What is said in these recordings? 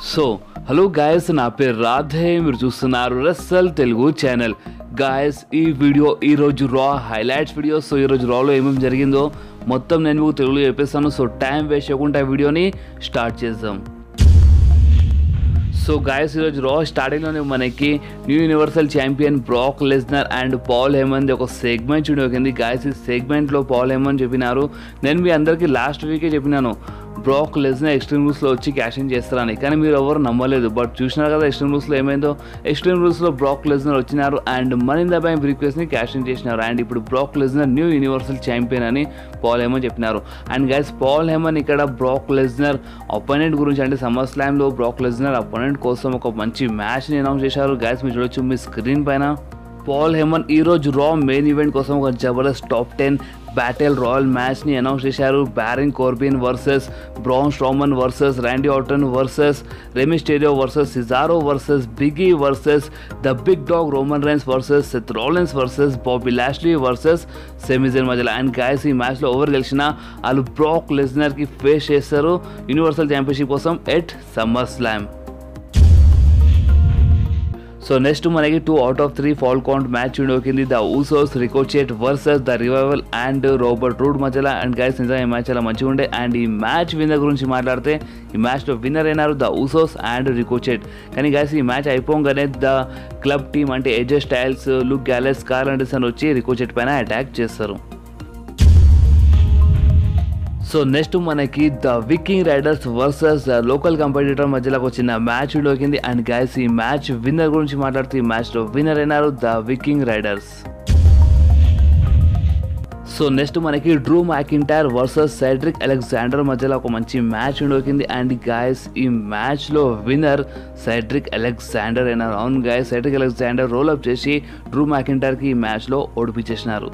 so hello guys నా పేరు రాధే మీరు చూస్తున్నారు రస్సల్ తెలుగు ఛానల్ గాయస్ ఈ వీడియో ఈరోజు రా హైలైట్స్ వీడియో సో ఈరోజు రాలో ఏమేమి జరిగిందో మొత్తం నేను మీకు తెలుగులో చెప్పేస్తాను సో టైం వేస్ట్ చేయకుండా వీడియోని స్టార్ట్ చేద్దాం సో గాయస్ ఈరోజు రా స్టార్టింగ్లోనే మనకి new universal champion Brock Lesnar and Paul Heyman ఒక సెగ్మెంట్ చూడకండి గాయస్ ఈ సెగ్మెంట్లో పాల్ హేమంద్ చెప్పినారు నేను మీ అందరికీ లాస్ట్ వీకే చెప్పినాను బ్రాక్ లెస్నర్ ఎక్స్ట్రీమ్ రూల్స్లో వచ్చి క్యాషింగ్ చేస్తారని కానీ మీరు ఎవరు నమ్మలేదు బట్ చూసినారు కదా ఎక్స్ట్రీమ్ రూల్స్లో ఏమైందో ఎక్స్ట్రీమ్ రూల్స్లో బ్రాక్ లెస్నర్ వచ్చినారు అండ్ మనీ ద బ్యాంక్ రిక్వెస్ట్ని క్యాషింగ్ చేసినారు అండ్ ఇప్పుడు Brock Lesnar new universal champion అని పాల్ హేమన్ చెప్పినారు అండ్ గైస్ పాల్ హేమన్ ఇక్కడ బ్రాక్ లెస్నర్ అపోనెంట్ గురించి అంటే సమ్మర్ స్లామ్లో బ్రాక్ లెస్నర్ అపోనెంట్ కోసం ఒక మంచి మ్యాచ్ని అనౌన్స్ చేశారు గైస్ మీరు చూడొచ్చు మీ స్క్రీన్ పైన పాల్ హేమన్ ఈరోజు రా మెయిన్ ఈవెంట్ కోసం ఒక జబర్దస్త్ టాప్ టెన్ బ్యాటిల్ రాయల్ మ్యాచ్ని అనౌన్స్ చేశారు Baron Corbin versus Braun Strowman versus Randy Orton versus రెమి స్టేడియో versus Cesaro versus Big E versus the big dog Roman Reigns versus Seth Rollins versus Bobby Lashley versus Sami Zayn మధ్యలో and guys ఈ మ్యాచ్లో over గెలిచిన వాళ్ళు Brock లెజ్నర్కి face చేస్తారు universal championship కోసం at SummerSlam so next మనకి two out of three fall count match ఉండోకింది the Usos Ricochet versus the Revival and Robert Roode మధ్యలో అండ్ గైస్ నిజంగా ఈ మ్యాచ్ చాలా మంచిగా ఉండే అండ్ ఈ మ్యాచ్ విన్నర్ గురించి మాట్లాడితే ఈ మ్యాచ్లో విన్నర్ అయినారు ద ఊసోస్ అండ్ రికోచేట్ కానీ గైస్ ఈ మ్యాచ్ అయిపోగానే ద క్లబ్ టీమ్ అంటే AJ Styles Luke Gallows Karl Anderson వచ్చి రికోచెట్ పైన అటాక్ చేస్తారు సో నెక్స్ట్ మనకి the Viking Raiders versus local competitor మధ్యలోకి వచ్చిన మ్యాచ్ ఉండోకింది అండ్ గైస్ ఈ మ్యాచ్ విన్నర్ గురించి మాట్లాడుతూ ఈ మ్యాచ్లో విన్నర్ అయినారు the Viking Raiders so next మనకి Drew McIntyre versus Cedric Alexander మధ్యలో ఒక మంచి మ్యాచ్ ఉండోకింది అండ్ గాయస్ ఈ మ్యాచ్లో విన్నర్ సైడ్రిక్ అలెగ్జాండర్ అయినారు అవును guys Cedric Alexander roll up చేసి డ్రూ మ్యాకింటైర్కి ఈ మ్యాచ్లో ఓడిపించేసినారు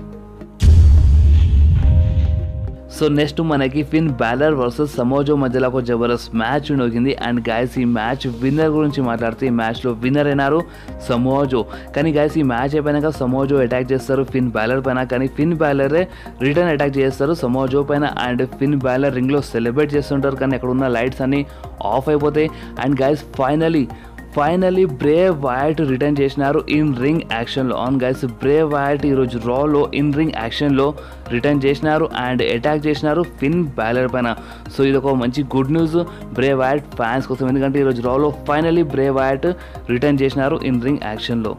సో నెక్స్ట్ మనకి ఫిన్ బ్యాలర్ వర్సెస్ సమోజో మధ్యలో ఒక జబర్దస్త్ మ్యాచ్ ఉండోకింది అండ్ గాయస్ ఈ మ్యాచ్ విన్నర్ గురించి మాట్లాడితే ఈ మ్యాచ్లో విన్నర్ అయినారు సమోజో కానీ గాయస్ ఈ మ్యాచ్ అయిపోయినాక సమోజో అటాక్ చేస్తారు ఫిన్ బ్యాలర్ పైన కానీ ఫిన్ బ్యాలరే రిటర్న్ అటాక్ చేస్తారు సమోజో పైన అండ్ ఫిన్ బ్యాలర్ రింగ్లో సెలబ్రేట్ చేస్తుంటారు కానీ అక్కడ ఉన్న లైట్స్ అన్నీ ఆఫ్ అయిపోతాయి and guys finally finally Bray Wyatt return చేసినారు ఇన్ రింగ్ యాక్షన్లో ఆన్ గైస్ బ్రేవ్ వైట్ ఈరోజు రాలో ఇన్ రింగ్ యాక్షన్లో రిటర్న్ చేసినారు అండ్ అటాక్ చేసినారు ఫిన్ బ్యాలర్ పైన సో ఇది ఒక మంచి good news Bray Wyatt fans కోసం ఎందుకంటే ఈరోజు రాలో ఫైనలీ బ్రేవ్ వైట్ రిటర్న్ చేసినారు ఇన్ రింగ్ యాక్షన్లో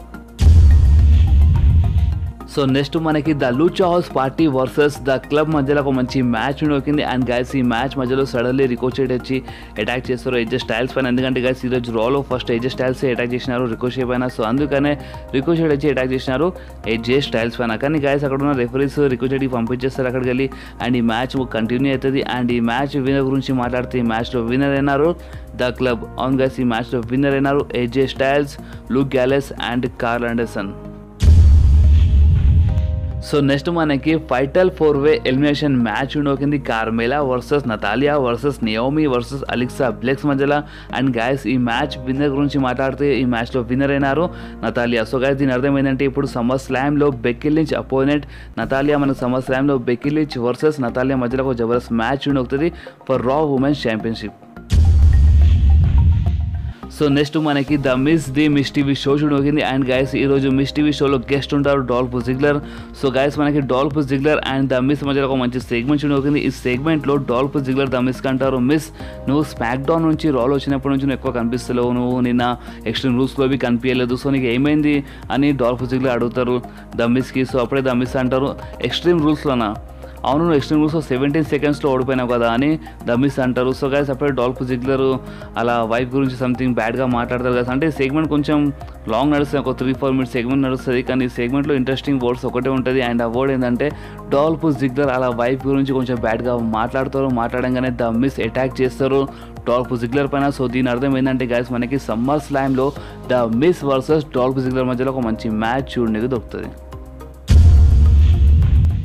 సో నెక్స్ట్ మనకి the Lucha House Party versus the Club మధ్యలో ఒక మంచి మ్యాచ్ ఉండోకింది అండ్ గైస్ ఈ మ్యాచ్ మధ్యలో సడన్లీ రికోషేట్ వచ్చి అటాక్ చేస్తారు ఏజెస్ స్టైల్స్ పైన ఎందుకంటే గైస్ ఈరోజు రాలో ఫస్ట్ ఏజెస్ స్టైల్స్ అటాక్ చేసినారు రికోషే పైన సో అందుకనే రికోషేట్ వచ్చి అటాక్ చేసినారు ఏజే స్టైల్స్ పైన కానీ గైస్ అక్కడ ఉన్న రెఫరీస్ రికోషేట్కి పంపించేస్తారు అక్కడికి వెళ్ళి అండ్ ఈ మ్యాచ్ కంటిన్యూ అవుతుంది అండ్ ఈ మ్యాచ్ విన్నర్ గురించి మాట్లాడితే ఈ మ్యాచ్లో విన్నర్ అయినారు ద క్లబ్ అవును గైస్ ఈ మ్యాచ్లో విన్నర్ అయినారు AJ Styles Luke Gallows and Karl Anderson so next మనకి fatal four way elimination match ఉండోకింది Carmella versus Natalya versus Naomi versus Alexa Bliss మధ్యలో అండ్ గాయస్ ఈ మ్యాచ్ విన్నర్ గురించి మాట్లాడితే ఈ మ్యాచ్లో విన్నర్ అయినారు నతాలియా సో గాయస్ దీని అర్థం ఏంటంటే ఇప్పుడు సమ్మర్ స్లామ్లో బెక్కిలించ్ అపోనెంట్ నతాలియా మనకు సమ్మర్ స్లామ్లో బెక్కిలించ్ వర్సెస్ నతాలియా మధ్యలో ఒక జబర్దస్త్ మ్యాచ్ ఉండొస్తుంది for Raw women's championship so next మనకి the Miz the Miz TV show చూడోగింది అండ్ గైస్ ఈరోజు మిస్ టీవీ షోలో గెస్ట్ ఉంటారు డాల్ఫ్ జిగ్లర్ సో గైస్ మనకి Dolph Ziggler and the Miz మధ్యలో ఒక మంచి సెగ్మెంట్ చూడోగింది ఈ సెగ్మెంట్లో డాల్ఫ్ జిగ్లర్ ద మిస్ అంటారు మిస్ నువ్వు స్మాక్ డౌన్ నుంచి రాల్ వచ్చినప్పటి నుంచి నువ్వు ఎక్కువ కనిపిస్తలేవు నువ్వు నిన్న ఎక్స్ట్రీమ్ రూల్స్లో బి కనిపించలేదు సో నీకు ఏమైంది అని డాల్ఫ్ జిగ్లర్ అడుగుతారు ద మిస్కి సో అప్పుడే ద మిస్ అంటారు ఎక్స్ట్రీమ్ రూల్స్లోనా అవును నువ్వు ఎక్స్ట్రీమ్ రూల్స్లో సెవెంటీన్ సెకండ్స్లో ఓడిపోయినావు కదా అని దమిస్ అంటారు సో గైస్ అప్పుడే డాల్ఫ్ జిగ్లర్ అలా వైఫ్ గురించి సంథింగ్ బ్యాడ్గా మాట్లాడతారు కదా అంటే సెగ్మెంట్ కొంచెం లాంగ్ నడుస్తుంది ఒక త్రీ ఫోర్ మినిట్స్ సెగ్మెంట్ నడుస్తుంది కానీ ఈ సెగ్మెంట్లో ఇంట్రెస్టింగ్ వర్డ్స్ ఒకటే ఉంటుంది అండ్ ఆ వర్డ్ ఏంటంటే డాల్ఫ్ జిగ్లర్ అలా వైఫ్ గురించి కొంచెం బ్యాడ్గా మాట్లాడతారు మాట్లాడంగానే ద మిస్ అటాక్ చేస్తారు డాల్ఫ్ జిగ్లర్ పైన సో దీని అర్థం ఏంటంటే గైస్ మనకి సమ్మర్ స్లామ్లో the Miz versus Dolph Ziggler మధ్యలో ఒక మంచి మ్యాచ్ చూడడానికి దొరుకుతుంది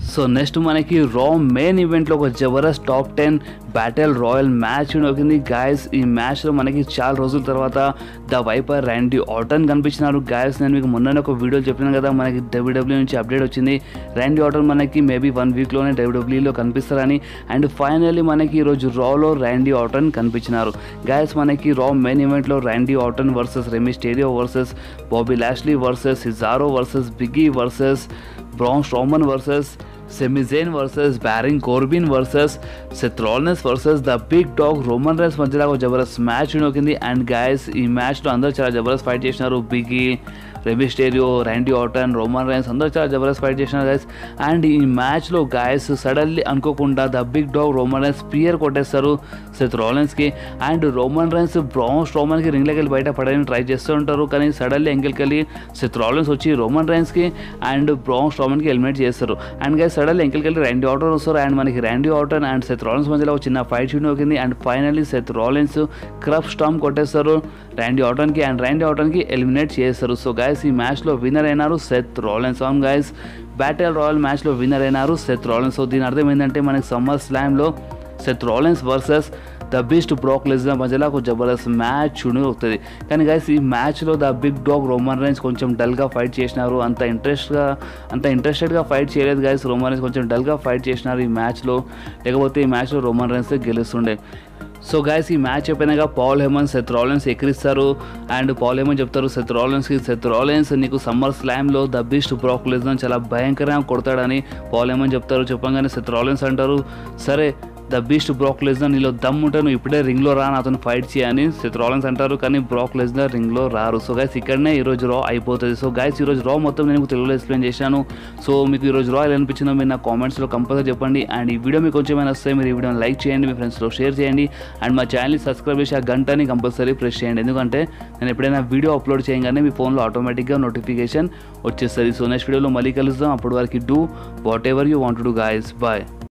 సో నెక్స్ట్ మనకి రా మెయిన్ ఈవెంట్లో ఒక జబర్దస్త్ top ten battle royal match వచ్చింది గాయస్ ఈ మ్యాచ్లో మనకి చాలా రోజుల తర్వాత ద వైపర్ ర్యాండీ ఆటన్ కనిపించినారు గాయస్ నేను మీకు మొన్న ఒక వీడియో చెప్పినాను కదా మనకి డబ్ల్యూడబ్ల్యూ నుంచి అప్డేట్ వచ్చింది ర్యాండీ ఆటన్ మనకి మేబీ వన్ వీక్లోనే డబ్ల్యూడబ్ల్యూలో కనిపిస్తారని అండ్ ఫైనల్లీ మనకి ఈరోజు రాలో ర్యాండీ ఆటన్ కనిపించినారు గాయస్ మనకి రా మెయిన్ ఈవెంట్లో Randy Orton versus రెమి స్టేడియో versus Bobby Lashley versus హిజారో versus Big E versus Braun Strowman versus Sami Zayn versus Baron Corbin versus Seth Rollins versus the big dog Roman Reigns మధ్యలో ఒక జబర్దస్త్ match నోకింది and guys ఈ మ్యాచ్లో అందరూ చాలా జబర్దస్త్ ఫైట్ చేసినారు Big E Rey Mysterio Randy Orton Roman Reigns అందరూ చాలా జబర్దస్త్ ఫైట్ చేసినారు గైస్ అండ్ ఈ మ్యాచ్లో గాయస్ సడన్లీ అనుకోకుండా the big dog Roman Reigns spear కొట్టేస్తారు సెత్ రాలెన్స్కి అండ్ రోమన్ రైన్స్ బ్రౌన్ స్ట్రోమన్కి రింగ్లోకి వెళ్ళి బయట పడడానికి ట్రై చేస్తూ ఉంటారు కానీ సడన్లీ ఎంగిల్కి వెళ్ళి సెత్ రాలెన్స్ వచ్చి రోమన్ రైన్స్కి అండ్ బ్రౌన్ స్ట్రోమన్కి ఎలిమినేట్ చేస్తారు అండ్ గైస్ సడన్లీ ఎంకిల్కి వెళ్ళి ర్యాండీ ఆటన్ వస్తారు అండ్ మనకి Randy Orton and Seth Rollins మధ్యలో ఒక చిన్న ఫైట్ షూట్ అవుతుంది and finally Seth Rollins curb stomp కొట్టేస్తారు ర్యాండీ ఆటన్కి అండ్ ర్యాండీ ఆటన్కి ఎలిమినేట్ చేస్తారు సో గైస్ ఈ మ్యాచ్లో విన్నర్ అయినారు Seth Rollins and guys battle royal మ్యాచ్లో విన్నర్ అయినారు సెత్ రాలెన్స్ సో దీని అర్థం ఏంటంటే మనకి సమ్మర్ స్లామ్లో Seth Rollins versus the beast Brock Lesnar మధ్యలో ఒక జబర్దస్త్ మ్యాచ్ చూడు వస్తుంది కానీ గైస్ ఈ మ్యాచ్లో the big dog Roman Reigns కొంచెం డల్గా ఫైట్ చేసినారు అంత ఇంట్రెస్ట్గా అంత ఇంట్రెస్టెడ్గా ఫైట్ చేయలేదు గైస్ రోమన్ రైన్స్ కొంచెం డల్గా ఫైట్ చేసినారు ఈ మ్యాచ్లో లేకపోతే ఈ మ్యాచ్లో రోమన్ రైన్స్ గెలుస్తుండే సో గైస్ ఈ మ్యాచ్ అయిపోయినాక పాల్ హెమన్ సెత్ రాలెన్స్ ఎక్కిరిస్తారు అండ్ పాల్ హెమన్ చెప్తారు సెత్ రాలెన్స్కి సెత్ రాలెన్స్ నీకు సమ్మర్ స్లామ్లో ద బెస్ట్ బ్రాక్ లెజ్నర్ చాలా భయంకరంగా కొడతాడని పాల్ హెమన్ చెప్తారు చెప్పంగానే సెత్ రాలెన్స్ అంటారు సరే ద బీస్ట్ బ్రాక్ లెజ్నర్ నీలో దమ్ ఉంటే నువ్వు ఇప్పుడే రింగ్లో రా అతను ఫైట్ చేయని సెత్ రాలెన్స్ అంటారు కానీ బ్రాక్ లెజ్నర్ రింగ్లో రారు సో గైస్ ఇక్కడనే ఈరోజు రా అయిపోతుంది సో గైస్ ఈరోజు రా మొత్తం నేను మీకు తెలుగులో ఎక్స్ప్లెయిన్ చేశాను సో మీకు ఈరోజు రా ఎలా అనిపించిందో మీరు నా కామెంట్స్లో కంపల్సరీ చెప్పండి అండ్ ఈ వీడియో మీకు కొంచెం ఏమైనా వస్తే మీరు ఈ వీడియోని లైక్ చేయండి మీ ఫ్రెండ్స్లో షేర్ చేయండి అండ్ మా ఛానల్ని సబ్స్క్రైబ్ చేసి ఆ గంటని కంపల్సరీ ప్రెస్ చేయండి ఎందుకంటే నేను ఎప్పుడైనా వీడియో అప్లోడ్ చేయగానే మీ ఫోన్లో ఆటోమేటిక్గా నోటిఫికేషన్ వచ్చేస్తుంది సో నెక్స్ట్ వీడియోలో మళ్ళీ కలుద్దాం అప్పటి వరకు do whatever you want to guys bye